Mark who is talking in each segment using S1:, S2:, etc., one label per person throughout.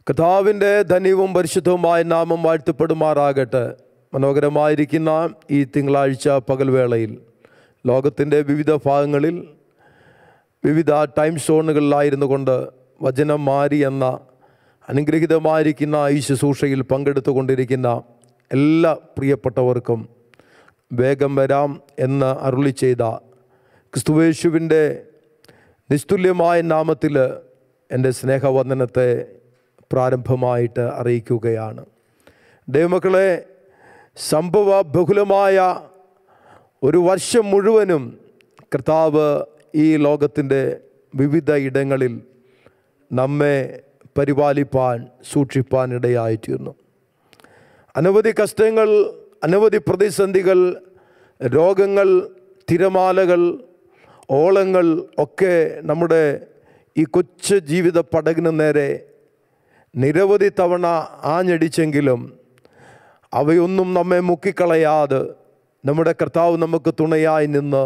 S1: കഥാവിൻ്റെ ധന്യവും പരിശുദ്ധവുമായ നാമം വാഴ്ത്തപ്പെടുമാറാകട്ടെ മനോഹരമായിരിക്കുന്ന ഈ തിങ്കളാഴ്ച പകൽവേളയിൽ ലോകത്തിൻ്റെ വിവിധ ഭാഗങ്ങളിൽ വിവിധ ടൈം സോണുകളിലായിരുന്നു കൊണ്ട് വചനം മാറി എന്ന അനുഗ്രഹീതമായിരിക്കുന്ന ഈ ശുശ്രൂഷയിൽ പങ്കെടുത്തുകൊണ്ടിരിക്കുന്ന എല്ലാ പ്രിയപ്പെട്ടവർക്കും വേഗം വരാം എന്ന് അരുളി ചെയ്ത ക്രിസ്തുവേശുവിൻ്റെ നിസ്തുല്യമായ നാമത്തിൽ എൻ്റെ സ്നേഹവന്ദനത്തെ പ്രാരംഭമായിട്ട് അറിയിക്കുകയാണ് ദൈവമക്കളെ സംഭവ ബഹുലമായ ഒരു വർഷം മുഴുവനും കർത്താവ് ഈ ലോകത്തിൻ്റെ വിവിധ ഇടങ്ങളിൽ നമ്മെ പരിപാലിപ്പാൻ സൂക്ഷിപ്പാൻ ഇടയായിത്തീർന്നു അനവധി കഷ്ടങ്ങൾ അനവധി പ്രതിസന്ധികൾ രോഗങ്ങൾ തിരമാലകൾ ഓളങ്ങൾ ഒക്കെ നമ്മുടെ ഈ കൊച്ചു ജീവിത പടകിന് നേരെ നിരവധി തവണ ആഞ്ഞടിച്ചെങ്കിലും അവയൊന്നും നമ്മെ മുക്കിക്കളയാതെ നമ്മുടെ കർത്താവ് നമുക്ക് തുണയായി നിന്ന്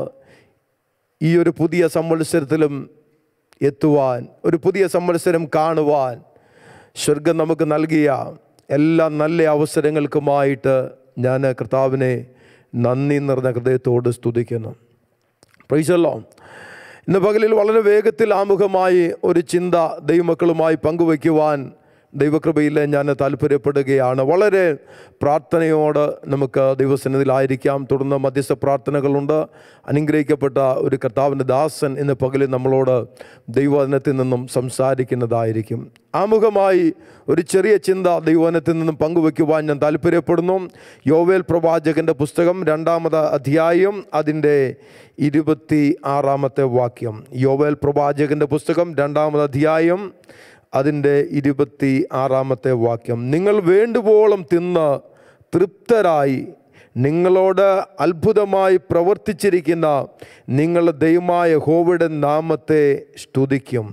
S1: ഈ ഒരു പുതിയ സംവത്സരത്തിലും എത്തുവാൻ ഒരു പുതിയ സംവത്സരം കാണുവാൻ സ്വർഗം നമുക്ക് നൽകിയ എല്ലാ നല്ല അവസരങ്ങൾക്കുമായിട്ട് ഞാൻ കർത്താവിനെ നന്ദി നിറഞ്ഞ ഹൃദയത്തോട് സ്തുതിക്കുന്നു പ്രൈസല്ലോ ഇന്ന് പകലിൽ വളരെ വേഗത്തിൽ ആമുഖമായി ഒരു ചിന്ത ദൈവമക്കളുമായി പങ്കുവയ്ക്കുവാൻ ദൈവകൃപയിൽ ഞാൻ താല്പര്യപ്പെടുകയാണ് വളരെ പ്രാർത്ഥനയോട് നമുക്ക് ദൈവസന്നിധിയിലായിരിക്കാം തുടർന്ന് മധ്യസ്ഥ പ്രാർത്ഥനകളുണ്ട് അനുഗ്രഹിക്കപ്പെട്ട ഒരു കർത്താവിൻ്റെ ദാസൻ ഇന്ന് പകലിൽ നമ്മളോട് ദൈവവചനത്തിൽ നിന്നും സംസാരിക്കുന്നതായിരിക്കും ആമുഖമായി ഒരു ചെറിയ ചിന്ത ദൈവവചനത്തിൽ നിന്നും പങ്കുവയ്ക്കുവാൻ ഞാൻ താല്പര്യപ്പെടുന്നു യോവേൽ പ്രവാചകൻ്റെ പുസ്തകം രണ്ടാമത് അധ്യായം അതിൻ്റെ ഇരുപത്തി ആറാമത്തെ വാക്യം യോവേൽ പ്രവാചകൻ്റെ പുസ്തകം രണ്ടാമത് അധ്യായം അതിൻ്റെ ഇരുപത്തി ആറാമത്തെ വാക്യം നിങ്ങൾ വേണ്ടുവോളം തിന്ന് തൃപ്തരായി നിങ്ങളോട് അത്ഭുതമായി പ്രവർത്തിച്ചിരിക്കുന്ന നിങ്ങളുടെ ദൈവമായ ഹോവയുടെ നാമത്തെ സ്തുതിക്കും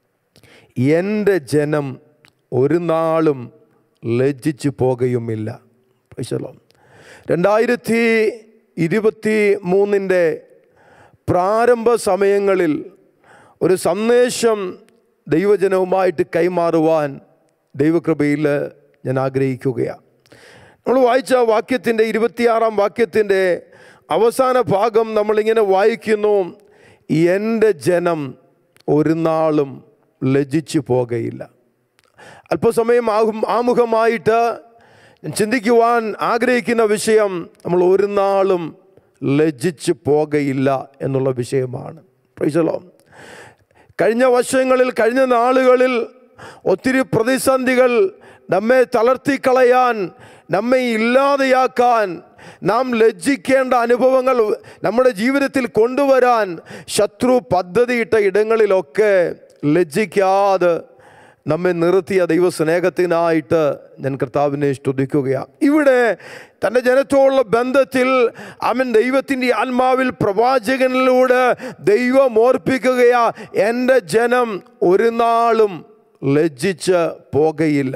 S1: എൻ്റെ ജനം ഒരു നാളും ലജ്ജിച്ചു പോകുകയുമില്ല പ്രൈസലോ രണ്ടായിരത്തി ഇരുപത്തി മൂന്നിൻ്റെ പ്രാരംഭ സമയങ്ങളിൽ ഒരു സന്ദേശം ദൈവജനവുമായിട്ട് കൈമാറുവാൻ ദൈവകൃപയിൽ ഞാൻ ആഗ്രഹിക്കുകയാണ് നമ്മൾ വായിച്ച വാക്യത്തിൻ്റെ ഇരുപത്തിയാറാം വാക്യത്തിൻ്റെ അവസാന ഭാഗം നമ്മളിങ്ങനെ വായിക്കുന്നു എൻ്റെ ജനം ഒരു നാളും ലജിച്ചു പോകുകയില്ല അല്പസമയം ആകും ആമുഖമായിട്ട് ഞാൻ ചിന്തിക്കുവാൻ ആഗ്രഹിക്കുന്ന വിഷയം നമ്മൾ ഒരു നാളും ലജ്ജിച്ച് പോകുകയില്ല എന്നുള്ള വിഷയമാണ് പ്രൈസലോ കഴിഞ്ഞ വർഷങ്ങളിൽ കഴിഞ്ഞ നാളുകളിൽ ഒത്തിരി പ്രതിസന്ധികൾ നമ്മെ തളർത്തിക്കളയാൻ നമ്മെ ഇല്ലാതെയാക്കാൻ നാം ലജ്ജിക്കേണ്ട അനുഭവങ്ങൾ നമ്മുടെ ജീവിതത്തിൽ കൊണ്ടുവരാൻ ശത്രു പദ്ധതിയിട്ട ഇടങ്ങളിലൊക്കെ ലജ്ജിക്കാതെ നമ്മെ നിർത്തിയ ദൈവസ്നേഹത്തിനായിട്ട് ഞാൻ കർത്താവിനെ സ്തുതിക്കുകയാണ് ഇവിടെ തൻ്റെ ജനത്തോടുള്ള ബന്ധത്തിൽ അവൻ ദൈവത്തിൻ്റെ ആത്മാവിൽ പ്രവാചകനിലൂടെ ദൈവം ഓർപ്പിക്കുകയാ എൻ്റെ ജനം ഒരു നാളും ലജ്ജിച്ച് പോകുകയില്ല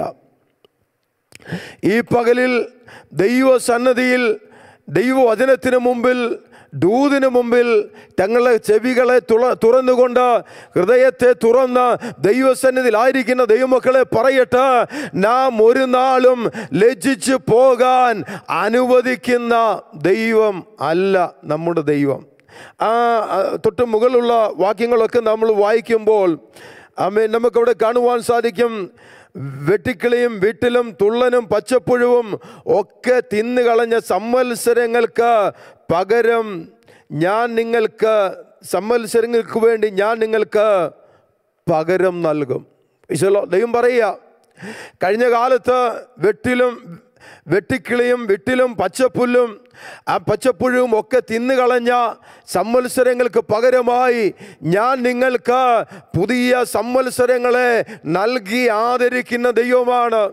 S1: ഈ പകലിൽ ദൈവസന്നദ്ധിയിൽ ദൈവവചനത്തിന് മുമ്പിൽ ദൂതിന് മുമ്പിൽ തങ്ങളുടെ ചെവികളെ തുറ തുറന്നുകൊണ്ട് ഹൃദയത്തെ തുറന്ന് ദൈവസന്നിധിയിലായിരിക്കുന്ന ദൈവമക്കളെ പറയട്ടെ നാം ഒരു നാളും ലജ്ജിച്ച് പോകാൻ അനുവദിക്കുന്ന ദൈവം അല്ല നമ്മുടെ ദൈവം ആ തൊട്ട് മുകളിലുള്ള വാക്യങ്ങളൊക്കെ നമ്മൾ വായിക്കുമ്പോൾ അമ്മേ നമുക്കവിടെ കാണുവാൻ സാധിക്കും വെട്ടിക്കിളിയും വീട്ടിലും തുള്ളനും പച്ചപ്പുഴുവും ഒക്കെ തിന്നുകളഞ്ഞ സംവത്സരങ്ങൾക്ക് പകരം ഞാൻ നിങ്ങൾക്ക് സംവത്സരങ്ങൾക്ക് വേണ്ടി ഞാൻ നിങ്ങൾക്ക് പകരം നൽകും ഈശോലോ ദൈവം പറയുക കഴിഞ്ഞ കാലത്ത് വെട്ടിലും വെട്ടിക്കിളിയും വിട്ടിലും പച്ചപ്പുല്ലും ആ പച്ചപ്പുഴുവും ഒക്കെ തിന്നുകളഞ്ഞ സംവത്സരങ്ങൾക്ക് പകരമായി ഞാൻ നിങ്ങൾക്ക് പുതിയ സംവത്സരങ്ങളെ നൽകി ആദരിക്കുന്ന ദൈവമാണ്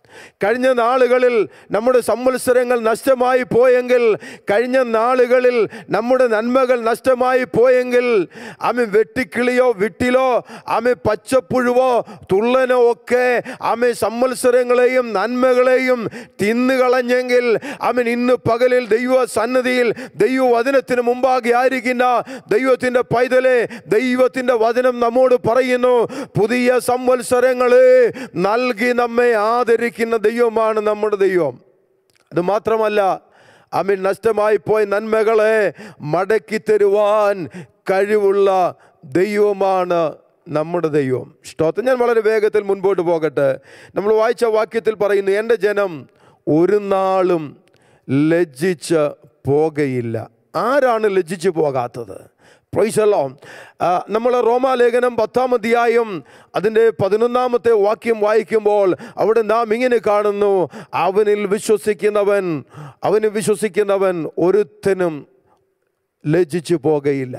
S1: കഴിഞ്ഞ നാളുകളിൽ നമ്മുടെ സംവത്സരങ്ങൾ നഷ്ടമായി പോയെങ്കിൽ കഴിഞ്ഞ നാളുകളിൽ നമ്മുടെ നന്മകൾ നഷ്ടമായി പോയെങ്കിൽ ആമി വെട്ടിക്കിളിയോ വിട്ടിലോ ആമി പച്ചപ്പുഴുവോ തുള്ളനോ ഒക്കെ ആമി സംവത്സരങ്ങളെയും നന്മകളെയും തിന്നുകളഞ്ഞെങ്കിൽ അവൻ ഇന്ന് പകലിൽ ദൈവ സന്നദ്ധിയിൽ ദൈവവചനത്തിന് മുമ്പാകെ ആയിരിക്കുന്ന ദൈവത്തിൻ്റെ പൈതലെ ദൈവത്തിൻ്റെ വചനം നമ്മോട് പറയുന്നു പുതിയ സംവത്സരങ്ങളെ നൽകി നമ്മെ ആദരിക്കുന്ന ദൈവമാണ് നമ്മുടെ ദൈവം അത് മാത്രമല്ല അമിൻ നഷ്ടമായി പോയ നന്മകളെ മടക്കി തരുവാൻ കഴിവുള്ള ദൈവമാണ് നമ്മുടെ ദൈവം സ്തോത്രം ഞാൻ വളരെ വേഗത്തിൽ മുൻപോട്ട് പോകട്ടെ നമ്മൾ വായിച്ച വാക്യത്തിൽ പറയുന്നു എൻ്റെ ജനം ഒരു നാളും ലജ്ജിച്ച് പോകയില്ല ആരാണ് ലജ്ജിച്ച് പോകാത്തത് പ്രൈസല്ലോ നമ്മൾ റോമാലേഖനം പത്താം അധ്യായം അതിൻ്റെ പതിനൊന്നാമത്തെ വാക്യം വായിക്കുമ്പോൾ അവിടെ നാം ഇങ്ങനെ കാണുന്നു അവനിൽ വിശ്വസിക്കുന്നവൻ അവന് വിശ്വസിക്കുന്നവൻ ഒരുത്തനും ലജ്ജിച്ചു പോകയില്ല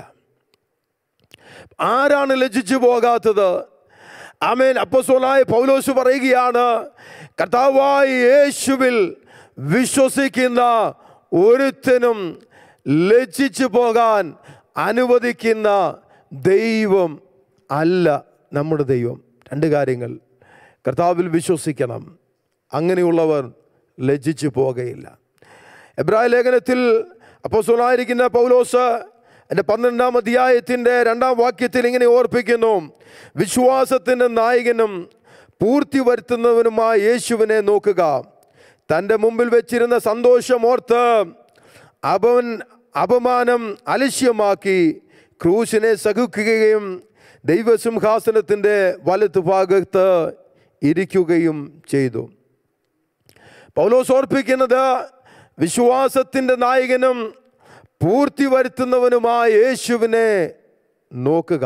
S1: ആരാണ് ലജ്ജിച്ചു പോകാത്തത് ആമേൻ അപ്പസോലായ പൗലോസ് പറയുകയാണ് കർത്താവായ യേശുവിൽ വിശ്വസിക്കുന്ന ഒരുത്തനും ലജ്ജിച്ചു പോകാൻ അനുവദിക്കുന്ന ദൈവം അല്ല നമ്മുടെ ദൈവം രണ്ട് കാര്യങ്ങൾ കർത്താവിൽ വിശ്വസിക്കണം അങ്ങനെയുള്ളവർ ലജ്ജിച്ചു പോകയില്ല എബ്രായ ലേഖനത്തിൽ അപ്പോസ്തലനായിരിക്കുന്ന പൗലോസ് എൻ്റെ പന്ത്രണ്ടാം അധ്യായത്തിൻ്റെ രണ്ടാം വാക്യത്തിൽ ഇങ്ങനെ ഓർപ്പിക്കുന്നു വിശ്വാസത്തിൻ്റെ നായകനും പൂർത്തി വരുത്തുന്നവനുമായ യേശുവിനെ നോക്കുക തൻ്റെ മുമ്പിൽ വെച്ചിരുന്ന സന്തോഷം ഓർത്ത് അവൻ അപമാനം അലക്ഷ്യമാക്കി ക്രൂശിനെ സഹിക്കുകയും ദൈവസിംഹാസനത്തിൻ്റെ വലത്ത് ഭാഗത്ത് ഇരിക്കുകയും ചെയ്തു പൗലോസ് ഓർപ്പിക്കുന്നത് വിശ്വാസത്തിൻ്റെ നായകനും പൂർത്തി വരുത്തുന്നവനുമായ യേശുവിനെ നോക്കുക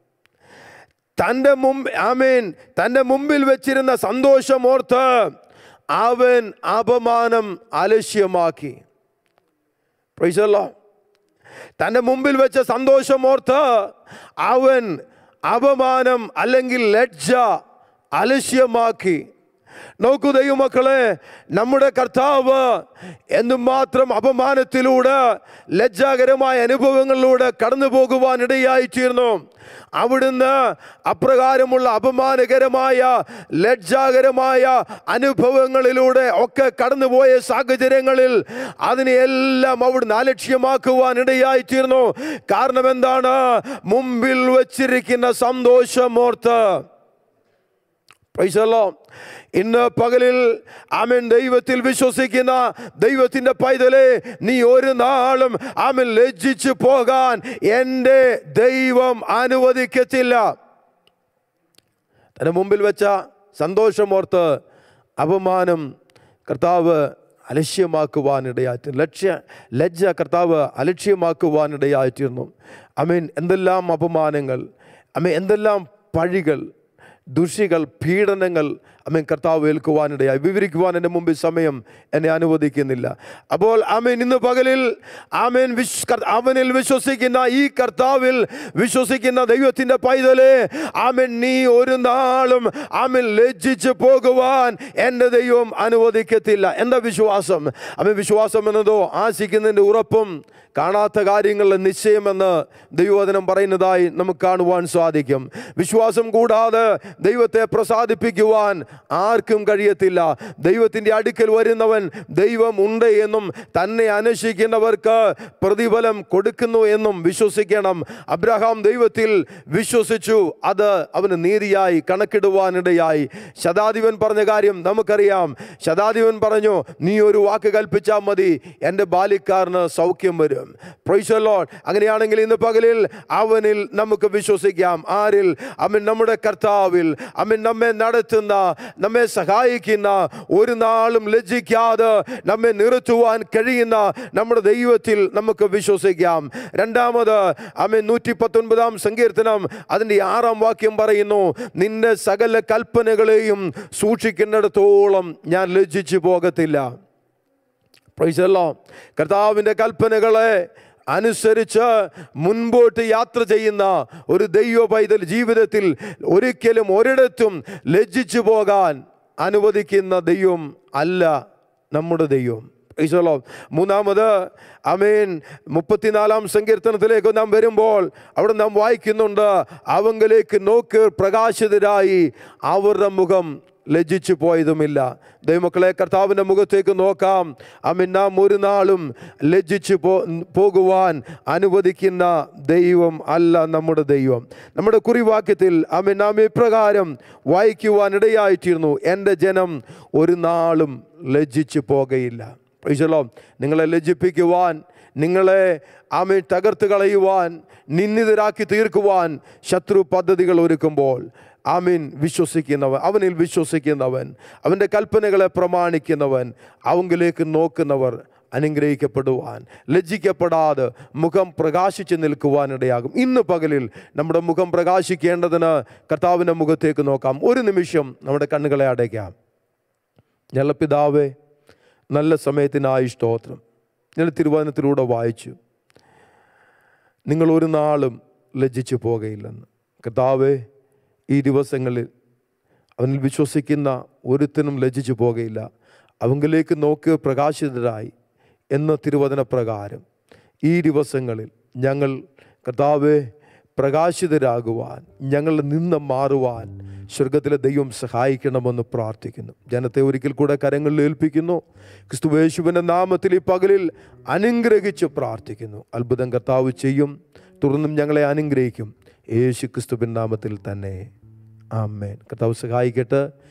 S1: തൻ്റെ മുമ്പ് ആമേൻ തൻ്റെ മുമ്പിൽ വെച്ചിരുന്ന സന്തോഷമോർത്ത് അവൻ അപമാനം അലക്ഷ്യമാക്കി പ്രൈസല്ലോ തൻ്റെ മുമ്പിൽ വെച്ച സന്തോഷമോർത്ത് അവൻ അപമാനം അല്ലെങ്കിൽ ലജ്ജ അലക്ഷ്യമാക്കി നോക്കൂ ദൈവമക്കളെ നമ്മുടെ കർത്താവ് എന്തുമാത്രം അപമാനത്തിലൂടെ ലജ്ജാകരമായ അനുഭവങ്ങളിലൂടെ കടന്നു പോകുവാൻ ഇടയായിത്തീർന്നു അവിടുന്ന് അപ്രകാരമുള്ള അപമാനകരമായ ലജ്ജാകരമായ അനുഭവങ്ങളിലൂടെ ഒക്കെ കടന്നുപോയ സാഹചര്യങ്ങളിൽ അതിനെയെല്ലാം അവിടുന്ന് അലക്ഷ്യമാക്കുവാൻ ഇടയായിത്തീർന്നു കാരണം എന്താണ് മുമ്പിൽ വച്ചിരിക്കുന്ന സന്തോഷമോർത്ത് പ്രൈസല്ലോ ഇന്ന് പകലിൽ ആമൻ ദൈവത്തിൽ വിശ്വസിക്കുന്ന ദൈവത്തിൻ്റെ പൈതലെ നീ ഒരു നാളും ആമൻ ലജ്ജിച്ചു പോകാൻ എൻ്റെ ദൈവം അനുവദിക്കത്തില്ല തൻ്റെ മുമ്പിൽ വെച്ച സന്തോഷമോർത്ത് അപമാനം കർത്താവ് അലക്ഷ്യമാക്കുവാനിടയായിത്തീർന്നു ലക്ഷ്യ ലജ്ജ കർത്താവ് അലക്ഷ്യമാക്കുവാനിടയായിത്തീർന്നു അമീൻ എന്തെല്ലാം അപമാനങ്ങൾ അമീൻ എന്തെല്ലാം പഴികൾ ദുഷികൾ പീഡനങ്ങൾ അമേൻ കർത്താവ് ഏൽക്കുവാനിടയായി വിവരിക്കുവാൻ എൻ്റെ മുമ്പിൽ സമയം എന്നെ അനുവദിക്കുന്നില്ല അപ്പോൾ ആമേൻ ഇന്ന് പകലിൽ ആമേൻ വിശ് കർ- അവനിൽ വിശ്വസിക്കുന്ന ഈ കർത്താവിൽ വിശ്വസിക്കുന്ന ദൈവത്തിൻ്റെ പൈതലെ ആമേൻ നീ ഒരു നാളും ആമേൻ ലജ്ജിച്ച് പോകുവാൻ എൻ്റെ ദൈവം അനുവദിക്കത്തില്ല എന്താ വിശ്വാസം ആമേൻ വിശ്വാസം എന്നതോ ആശിക്കുന്നതിൻ്റെ ഉറപ്പും കാണാത്ത കാര്യങ്ങളുടെ നിശ്ചയമെന്ന് ദൈവവചനം പറയുന്നതായി നമുക്ക് കാണുവാൻ സാധിക്കും വിശ്വാസം കൂടാതെ ദൈവത്തെ പ്രസാദിപ്പിക്കുവാൻ ആർക്കും കഴിയത്തില്ല ദൈവത്തിൻ്റെ അടുക്കൽ വരുന്നവൻ ദൈവം ഉണ്ട് എന്നും തന്നെ അന്വേഷിക്കുന്നവർക്ക് പ്രതിഫലം കൊടുക്കുന്നു എന്നും വിശ്വസിക്കണം അബ്രഹാം ദൈവത്തിൽ വിശ്വസിച്ചു അത് അവന് നീതിയായി കണക്കിടുവാനിടയായി ശതാധിപൻ പറഞ്ഞ കാര്യം നമുക്കറിയാം ശതാധിപൻ പറഞ്ഞു നീ ഒരു വാക്ക് കൽപ്പിച്ചാൽ മതി എൻ്റെ ബാലിക്കാരന് സൗഖ്യം വരും പ്രൈസ് ലോഡ് അങ്ങനെയാണെങ്കിൽ ഇന്ന് പകലിൽ അവനിൽ നമുക്ക് വിശ്വസിക്കാം ആരിൽ അവൻ നമ്മുടെ കർത്താവിൽ അവൻ നമ്മെ നടത്തുന്ന നമ്മെ സഹായിക്കുന്ന ഒരു നാളും ലജ്ജിക്കാതെ നമ്മെ നിർത്തുവാൻ കഴിയുന്ന നമ്മുടെ ദൈവത്തിൽ നമുക്ക് വിശ്വസിക്കാം രണ്ടാമത് അമ്മ നൂറ്റി പത്തൊൻപതാം സങ്കീർത്തനം അതിൻ്റെ ആറാം വാക്യം പറയുന്നു നിന്റെ സകല കൽപ്പനകളെയും സൂക്ഷിക്കുന്നിടത്തോളം ഞാൻ ലജ്ജിച്ചു പോകത്തില്ല പ്രൈസല്ലോ കർത്താവിൻ്റെ കൽപ്പനകളെ അനുസരിച്ച് മുൻപോട്ട് യാത്ര ചെയ്യുന്ന ഒരു ദൈവ പൈതൽ ജീവിതത്തിൽ ഒരിക്കലും ഒരിടത്തും ലജ്ജിച്ചു പോകാൻ അനുവദിക്കുന്ന ദൈവം അല്ല നമ്മുടെ ദൈവം Praise the Lord. മൂന്നാമത് അമേൻ മുപ്പത്തിനാലാം സങ്കീർത്തനത്തിലേക്ക് നാം വരുമ്പോൾ അവിടെ നാം വായിക്കുന്നുണ്ട് അവങ്കിലേക്ക് നോക്ക് പ്രകാശിതരായി അവരുടെ മുഖം ലജ്ജിച്ചു പോയതുമില്ല ദൈവമക്കളെ കർത്താവിൻ്റെ മുഖത്തേക്ക് നോക്കാം അമീൻ നാം ഒരു നാളും ലജ്ജിച്ചു പോ പോകുവാൻ അനുവദിക്കുന്ന ദൈവം അല്ല നമ്മുടെ ദൈവം നമ്മുടെ കുറിവാക്യത്തിൽ അമീൻ നാം ഇപ്രകാരം വായിക്കുവാൻ ഇടയായിത്തീർന്നു എൻ്റെ ജനം ഒരു നാളും ലജ്ജിച്ചു പോകയില്ല പ്രൈസലോ നിങ്ങളെ ലജ്ജിപ്പിക്കുവാൻ നിങ്ങളെ ആമേ തകർത്ത് കളയുവാൻ നിന്ദിതരാക്കി തീർക്കുവാൻ ശത്രു പദ്ധതികൾ ഒരുക്കുമ്പോൾ ആമീൻ വിശ്വസിക്കുന്നവൻ അവനിൽ വിശ്വസിക്കുന്നവൻ അവൻ്റെ കൽപ്പനകളെ പ്രമാണിക്കുന്നവൻ അവങ്കിലേക്ക് നോക്കുന്നവർ അനുഗ്രഹിക്കപ്പെടുവാൻ ലജ്ജിക്കപ്പെടാതെ മുഖം പ്രകാശിച്ച് നിൽക്കുവാനിടയാകും ഇന്ന് പകലിൽ നമ്മുടെ മുഖം പ്രകാശിക്കേണ്ടതിന് കർത്താവിൻ്റെ മുഖത്തേക്ക് നോക്കാം ഒരു നിമിഷം നമ്മുടെ കണ്ണുകളെ അടയ്ക്കാം ഞങ്ങളുടെ പിതാവേ നല്ല സമയത്തിനായി സ്തോത്രം ഞാൻ തിരുവചനത്തിലൂടെ വായിച്ചു നിങ്ങൾ ഒരു നാളും ലജ്ജിച്ചു പോകുകയില്ലെന്ന് കർത്താവേ ഈ ദിവസങ്ങളിൽ അവനിൽ വിശ്വസിക്കുന്ന ഒരുത്തിനും ലജ്ജിച്ചു പോകുകയില്ല അവങ്കിലേക്ക് നോക്കി പ്രകാശിതരായി എന്ന തിരുവചന പ്രകാരം ഈ ദിവസങ്ങളിൽ ഞങ്ങൾ കർത്താവെ പ്രകാശിതരാകുവാൻ ഞങ്ങളിൽ നിന്ന് മാറുവാൻ സ്വർഗത്തിലെ ദൈവം സഹായിക്കണമെന്ന് പ്രാർത്ഥിക്കുന്നു ജനത്തെ ഒരിക്കൽ കൂടെ കരങ്ങളിൽ ഏൽപ്പിക്കുന്നു ക്രിസ്തുവേശുവിൻ്റെ നാമത്തിൽ ഈ പകലിൽ അനുഗ്രഹിച്ച് പ്രാർത്ഥിക്കുന്നു അത്ഭുതം കർത്താവ് ചെയ്യും തുടർന്നും ഞങ്ങളെ അനുഗ്രഹിക്കും യേശു ക്രിസ്തുവിൻ നാമത്തിൽ തന്നെ ആമേൻ കർത്താവ് സഹായിക്കട്ടെ